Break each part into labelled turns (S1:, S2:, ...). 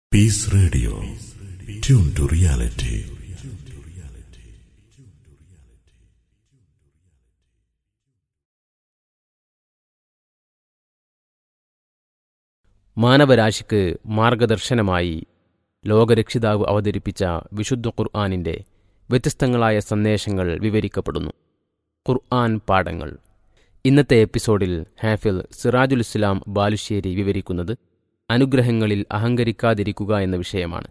S1: Peace Radio. Tune to reality.
S2: മാനവരാശിക്ക് മാർഗദർശനമായി ലോകരക്ഷിതാവ് അവതരിപ്പിച്ച വിശുദ്ധ ഖുർആാനിൻ്റെ വ്യത്യസ്തങ്ങളായ സന്ദേശങ്ങൾ വിവരിക്കപ്പെടുന്നു ഖുർആൻ പാഠങ്ങൾ ഇന്നത്തെ എപ്പിസോഡിൽ ഹാഫിൽ സിറാജുൽ ഇസ്ലാം ബാലുശ്ശേരി വിവരിക്കുന്നത് അനുഗ്രഹങ്ങളിൽ അഹങ്കരിക്കാതിരിക്കുക എന്ന വിഷയമാണ്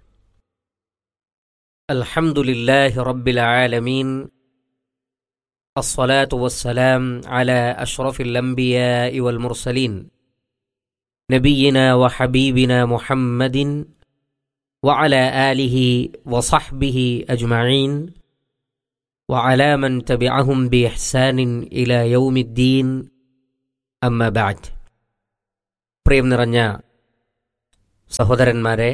S3: الحمد لله رب العالمين الصلاة والسلام على أشرف الأنبياء والمرسلين نبينا وحبيبنا محمد وعلى آله وصحبه أجمعين وعلى من تبعهم بإحسان إلى يوم الدين أما بعد പ്രിയം നിറഞ്ഞ സഹോദരന്മാരെ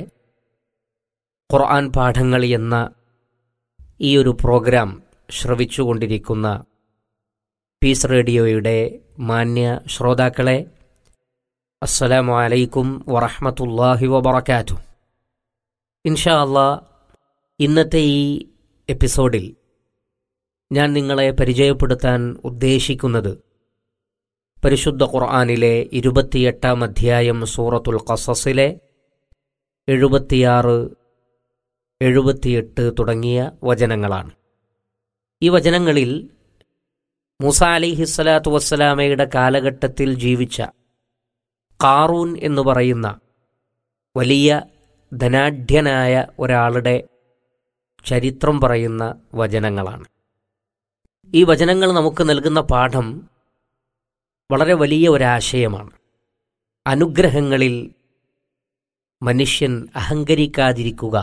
S3: ഖുർആൻ പാഠങ്ങൾ എന്ന ഈ ഒരു പ്രോഗ്രാം ശ്രവിച്ചുകൊണ്ടിരിക്കുന്ന പീസ് റേഡിയോയുടെ മാന്യ ശ്രോതാക്കളെ അസ്സലാമു അലൈക്കും വറഹ്മത്തുള്ളാഹി വബറകാതുഹു ഇൻഷാ അള്ളാ ഇന്നത്തെ ഈ എപ്പിസോഡിൽ ഞാൻ നിങ്ങളെ പരിചയപ്പെടുത്താൻ ഉദ്ദേശിക്കുന്നത് പരിശുദ്ധ ഖുർആനിലെ ഇരുപത്തിയെട്ടാം അധ്യായം സൂറത്തുൽ ഖസസിലെ എഴുപത്തിയാറ് എഴുപത്തിയെട്ട് തുടങ്ങിയ വചനങ്ങളാണ് ഈ വചനങ്ങളിൽ മൂസ അലിഹിസ്സലാത്തു വസ്സലാമയുടെ കാലഘട്ടത്തിൽ ജീവിച്ച കാറൂൻ എന്ന് പറയുന്ന വലിയ ധനാഢ്യനായ ഒരാളുടെ ചരിത്രം പറയുന്ന വചനങ്ങളാണ് ഈ വചനങ്ങൾ നമുക്ക് നൽകുന്ന പാഠം വളരെ വലിയ ഒരാശയമാണ് അനുഗ്രഹങ്ങളിൽ മനുഷ്യൻ അഹങ്കരിക്കാതിരിക്കുക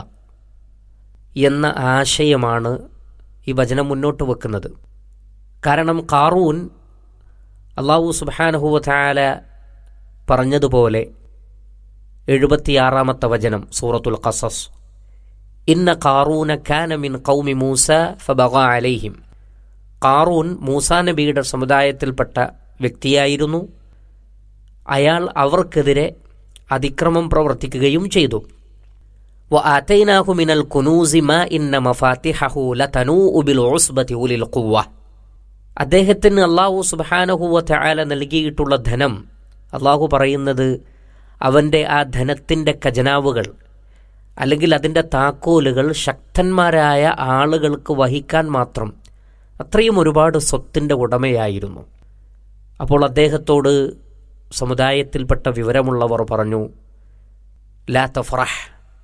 S3: എന്ന ആശയമാണ് ഈ വചനം മുന്നോട്ട് വെക്കുന്നത് കാരണം കാറൂൻ അള്ളാഹു സുബാനഹുവല പറഞ്ഞതുപോലെ എഴുപത്തിയാറാമത്തെ വചനം സൂറത്തുൽ ഖസസ് ഇന്ന കാറൂന കാന മിൻ കൗമി മൂസ ഫബഗ അലൈഹിം കാറൂൻ മൂസാ നബിയുടെ സമുദായത്തിൽപ്പെട്ട വ്യക്തിയായിരുന്നു അയാൾ അവർക്കെതിരെ അതിക്രമം പ്രവർത്തിക്കുകയും ചെയ്തു وآتيناه من الكنوز ما إن مفاتحه لتنوء بالعصبة أولي القوة അദ്ദേഹത്തിന് അള്ളാഹു സുബാനഹുവ ചായാല നൽകിയിട്ടുള്ള ധനം അള്ളാഹു പറയുന്നത് അവൻ്റെ ആ ധനത്തിൻ്റെ ഖജനാവുകൾ അല്ലെങ്കിൽ അതിൻ്റെ താക്കോലുകൾ ശക്തന്മാരായ ആളുകൾക്ക് വഹിക്കാൻ മാത്രം അത്രയും ഒരുപാട് സ്വത്തിൻ്റെ ഉടമയായിരുന്നു അപ്പോൾ അദ്ദേഹത്തോട് സമുദായത്തിൽപ്പെട്ട വിവരമുള്ളവർ പറഞ്ഞു ലാ തഫറഹ്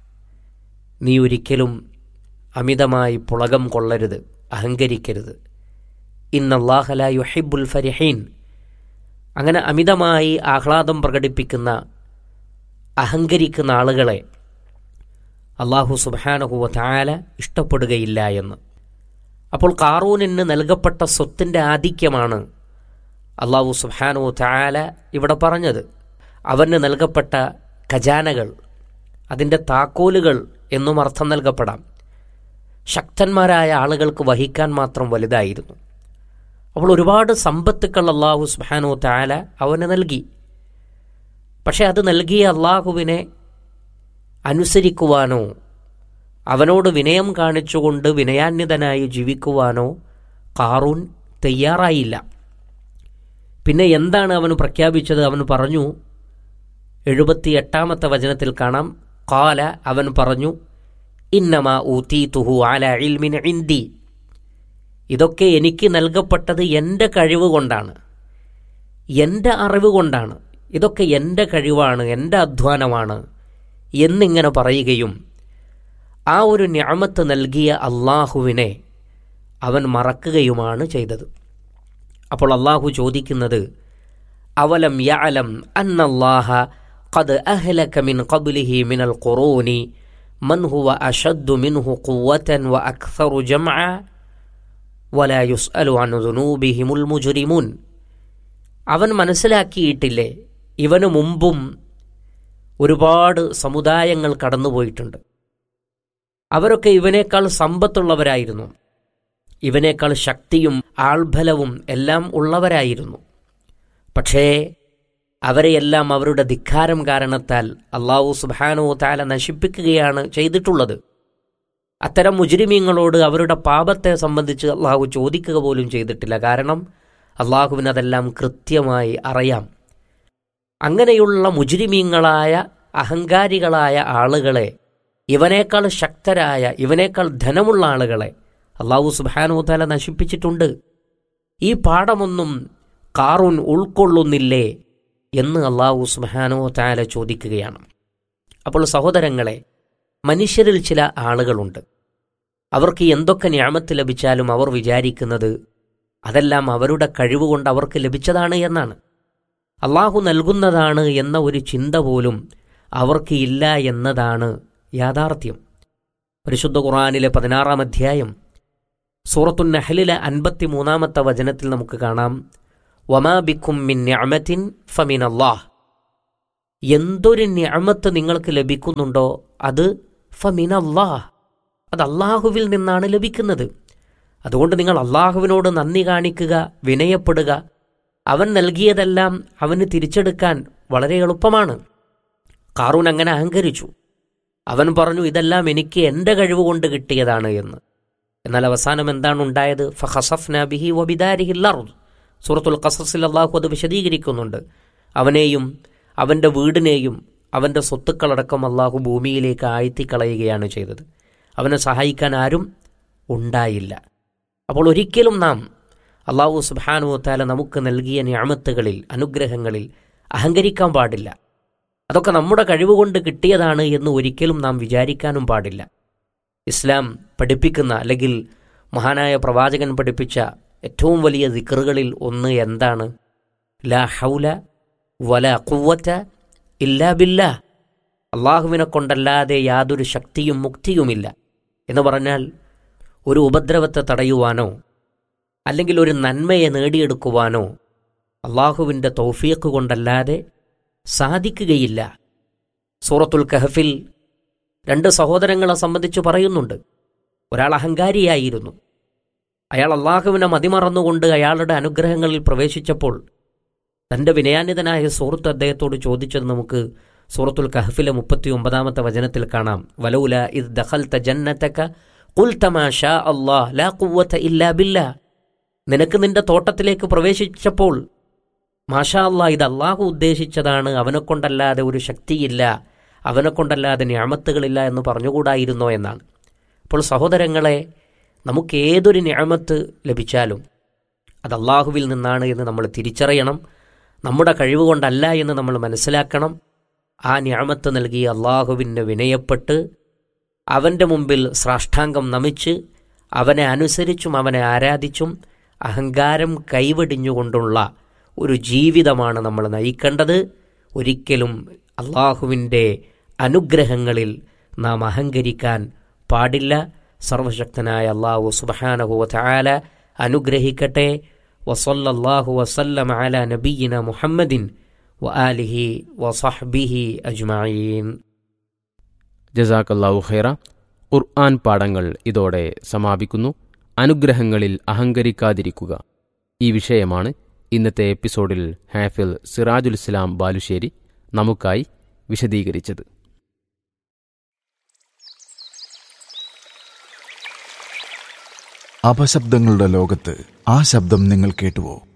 S3: നീ ഒരിക്കലും അമിതമായി പുളകം കൊള്ളരുത് അഹങ്കരിക്കരുത് ഇന്നല്ലാഹല യുഹിബുൽ ഫരിഹീൻ അങ്ങനെ അമിതമായി ആഹ്ലാദം പ്രകടിപ്പിക്കുന്ന അഹങ്കരിക്കുന്ന ആളുകളെ അള്ളാഹു സുബാനഹുവ താല ഇഷ്ടപ്പെടുകയില്ല എന്ന് അപ്പോൾ കാറൂനിന് നൽകപ്പെട്ട സ്വത്തിൻ്റെ ആധിക്യമാണ് അള്ളാഹു സുബാനു താല ഇവിടെ പറഞ്ഞത് അവന് നൽകപ്പെട്ട ഖജാനകൾ അതിൻ്റെ താക്കോലുകൾ എന്നും അർത്ഥം നൽകപ്പെടാം ശക്തന്മാരായ ആളുകൾക്ക് വഹിക്കാൻ മാത്രം വലുതായിരുന്നു അപ്പോൾ ഒരുപാട് സമ്പത്തുക്കൾ അള്ളാഹു സുബാനു താല അവന് നൽകി പക്ഷെ അത് നൽകിയ അള്ളാഹുവിനെ അനുസരിക്കുവാനോ അവനോട് വിനയം കാണിച്ചുകൊണ്ട് വിനയാന്വിതനായി ജീവിക്കുവാനോ കാറൂൻ തയ്യാറായില്ല പിന്നെ എന്താണ് അവന് പ്രഖ്യാപിച്ചത് അവൻ പറഞ്ഞു എഴുപത്തി എട്ടാമത്തെ വചനത്തിൽ കാണാം കാല അവൻ പറഞ്ഞു ഇന്നമ ഊത്തി തുഹു ആല ഇൽമിൻ ഇന്ദി ഇതൊക്കെ എനിക്ക് നൽകപ്പെട്ടത് എൻ്റെ കഴിവ് കൊണ്ടാണ് എൻ്റെ അറിവ് കൊണ്ടാണ് ഇതൊക്കെ എൻ്റെ കഴിവാണ് എൻ്റെ അധ്വാനമാണ് എന്നിങ്ങനെ പറയുകയും ആ ഒരു ഞാമത്ത് നൽകിയ അള്ളാഹുവിനെ അവൻ മറക്കുകയുമാണ് ചെയ്തത് അപ്പോൾ അള്ളാഹു ചോദിക്കുന്നത് അവലം യഅലം അന്നല്ലാഹ قد أهلك من قبله من القرون من هو أشد منه قوة وأكثر جمعا ولا يسأل عن ذنوبهم المجرمون അവൻ മനസ്സിലാക്കിയിട്ടില്ലേ ഇവന് മുമ്പും ഒരുപാട് സമുദായങ്ങൾ കടന്നുപോയിട്ടുണ്ട് അവരൊക്കെ ഇവനേക്കാൾ സമ്പത്തുള്ളവരായിരുന്നു ഇവനേക്കാൾ ശക്തിയും ആൾബലവും എല്ലാം ഉള്ളവരായിരുന്നു പക്ഷേ അവരെയെല്ലാം അവരുടെ ധിക്കാരം കാരണത്താൽ അള്ളാഹു സുബാനോ താല നശിപ്പിക്കുകയാണ് ചെയ്തിട്ടുള്ളത് അത്തരം മുജ്രിമീങ്ങളോട് അവരുടെ പാപത്തെ സംബന്ധിച്ച് അള്ളാഹു ചോദിക്കുക പോലും ചെയ്തിട്ടില്ല കാരണം അള്ളാഹുവിന് അതെല്ലാം കൃത്യമായി അറിയാം അങ്ങനെയുള്ള മുജ്രിമീങ്ങളായ അഹങ്കാരികളായ ആളുകളെ ഇവനേക്കാൾ ശക്തരായ ഇവനേക്കാൾ ധനമുള്ള ആളുകളെ അള്ളാഹു സുബാനോതാല നശിപ്പിച്ചിട്ടുണ്ട് ഈ പാഠമൊന്നും കാറൂൻ ഉൾക്കൊള്ളുന്നില്ലേ എന്ന് അള്ളാഹു സുബാനോ താല ചോദിക്കുകയാണ് അപ്പോൾ സഹോദരങ്ങളെ മനുഷ്യരിൽ ചില ആളുകളുണ്ട് അവർക്ക് എന്തൊക്കെ ഞാമത്ത് ലഭിച്ചാലും അവർ വിചാരിക്കുന്നത് അതെല്ലാം അവരുടെ കഴിവുകൊണ്ട് അവർക്ക് ലഭിച്ചതാണ് എന്നാണ് അള്ളാഹു നൽകുന്നതാണ് എന്ന ഒരു ചിന്ത പോലും അവർക്ക് ഇല്ല എന്നതാണ് യാഥാർത്ഥ്യം പരിശുദ്ധ ഖുർആാനിലെ പതിനാറാം അധ്യായം സൂറത്തുൻ നഹലിലെ അൻപത്തിമൂന്നാമത്തെ വചനത്തിൽ നമുക്ക് കാണാം വമാ ബിക്കും മിൻ ഞമത്തിൻ ഫമിൻ അള്ളാഹ് എന്തൊരു ഞമത്ത് നിങ്ങൾക്ക് ലഭിക്കുന്നുണ്ടോ അത് ഫമിൻ അള്ളാഹ് അത് അള്ളാഹുവിൽ നിന്നാണ് ലഭിക്കുന്നത് അതുകൊണ്ട് നിങ്ങൾ അള്ളാഹുവിനോട് നന്ദി കാണിക്കുക വിനയപ്പെടുക അവൻ നൽകിയതെല്ലാം അവന് തിരിച്ചെടുക്കാൻ വളരെ എളുപ്പമാണ് കാറൂൻ അങ്ങനെ അഹങ്കരിച്ചു അവൻ പറഞ്ഞു ഇതെല്ലാം എനിക്ക് എൻ്റെ കഴിവ് കൊണ്ട് കിട്ടിയതാണ് എന്ന് എന്നാൽ അവസാനം എന്താണ് ഉണ്ടായത് ഫഹസഫ് ബിഹി വബിദാരിഹില്ലറും സൂറത്തുൽ ഖസസിൽ അള്ളാഹു അത് വിശദീകരിക്കുന്നുണ്ട് അവനെയും അവൻ്റെ വീടിനെയും അവൻ്റെ സ്വത്തുക്കളടക്കം അള്ളാഹു ഭൂമിയിലേക്ക് ആഴ്ത്തിക്കളയുകയാണ് ചെയ്തത് അവനെ സഹായിക്കാൻ ആരും ഉണ്ടായില്ല അപ്പോൾ ഒരിക്കലും നാം അള്ളാഹു സുബാനുവത്താല നമുക്ക് നൽകിയ ഞാമത്തുകളിൽ അനുഗ്രഹങ്ങളിൽ അഹങ്കരിക്കാൻ പാടില്ല അതൊക്കെ നമ്മുടെ കഴിവുകൊണ്ട് കിട്ടിയതാണ് എന്ന് ഒരിക്കലും നാം വിചാരിക്കാനും പാടില്ല ഇസ്ലാം പഠിപ്പിക്കുന്ന അല്ലെങ്കിൽ മഹാനായ പ്രവാചകൻ പഠിപ്പിച്ച ഏറ്റവും വലിയ ദിക്കറുകളിൽ ഒന്ന് എന്താണ് ലാ ഹൗല വല കുവ്വറ്റ ഇല്ലാ ബില്ല അള്ളാഹുവിനെ കൊണ്ടല്ലാതെ യാതൊരു ശക്തിയും മുക്തിയുമില്ല എന്ന് പറഞ്ഞാൽ ഒരു ഉപദ്രവത്തെ തടയുവാനോ അല്ലെങ്കിൽ ഒരു നന്മയെ നേടിയെടുക്കുവാനോ അള്ളാഹുവിൻ്റെ തൗഫീഖ് കൊണ്ടല്ലാതെ സാധിക്കുകയില്ല സൂറത്തുൽ കഹഫിൽ രണ്ട് സഹോദരങ്ങളെ സംബന്ധിച്ച് പറയുന്നുണ്ട് ഒരാൾ അഹങ്കാരിയായിരുന്നു അയാൾ അള്ളാഹുവിനെ മതിമറന്നുകൊണ്ട് അയാളുടെ അനുഗ്രഹങ്ങളിൽ പ്രവേശിച്ചപ്പോൾ തന്റെ വിനയാന്വിതനായ സുഹൃത്ത് അദ്ദേഹത്തോട് ചോദിച്ചത് നമുക്ക് സൂറത്തുൽ കഹഫിലെ മുപ്പത്തി ഒമ്പതാമത്തെ വചനത്തിൽ കാണാം വലൗല ഇത് ദഖൽ ജന്നത്തക്ക കുൽ തമാഷ അള്ളാഹ് ലാ കുവ്വത്ത ഇല്ലാ ബില്ല നിനക്ക് നിന്റെ തോട്ടത്തിലേക്ക് പ്രവേശിച്ചപ്പോൾ മാഷാ അള്ളാഹ് ഇത് അള്ളാഹു ഉദ്ദേശിച്ചതാണ് അവനെ കൊണ്ടല്ലാതെ ഒരു ശക്തിയില്ല അവനെ കൊണ്ടല്ലാതെ ഞാമത്തുകളില്ല എന്ന് പറഞ്ഞുകൂടായിരുന്നോ എന്നാണ് അപ്പോൾ സഹോദരങ്ങളെ നമുക്ക് ഏതൊരു ഞാമത്ത് ലഭിച്ചാലും അത് അള്ളാഹുവിൽ നിന്നാണ് എന്ന് നമ്മൾ തിരിച്ചറിയണം നമ്മുടെ കഴിവ് കൊണ്ടല്ല എന്ന് നമ്മൾ മനസ്സിലാക്കണം ആ ഞാമത്ത് നൽകി അള്ളാഹുവിന് വിനയപ്പെട്ട് അവൻ്റെ മുമ്പിൽ സാഷ്ടാംഗം നമിച്ച് അവനെ അനുസരിച്ചും അവനെ ആരാധിച്ചും അഹങ്കാരം കൈവെടിഞ്ഞുകൊണ്ടുള്ള ഒരു ജീവിതമാണ് നമ്മൾ നയിക്കേണ്ടത് ഒരിക്കലും അള്ളാഹുവിൻ്റെ അനുഗ്രഹങ്ങളിൽ നാം അഹങ്കരിക്കാൻ പാടില്ല സർവശക്തനായ അള്ളാഹു സുബാനഹുവ ചായാല അനുഗ്രഹിക്കട്ടെ വസല്ലല്ലാഹു വസല്ലം അല നബീന മുഹമ്മദിൻ വ ആലിഹി വസഹ്ബിഹി അജ്മഈൻ
S2: ജസാക്കല്ലാഹു ഖൈറ ഖുർആൻ പാഠങ്ങൾ ഇതോടെ സമാപിക്കുന്നു അനുഗ്രഹങ്ങളിൽ അഹങ്കരിക്കാതിരിക്കുക ഈ വിഷയമാണ് ഇന്നത്തെ എപ്പിസോഡിൽ ഹാഫിൽ സിറാജുൽ ഇസ്ലാം ബാലുശ്ശേരി നമുക്കായി വിശദീകരിച്ചത്
S4: അപശബ്ദങ്ങളുടെ ലോകത്ത് ആ ശബ്ദം നിങ്ങൾ കേട്ടുവോ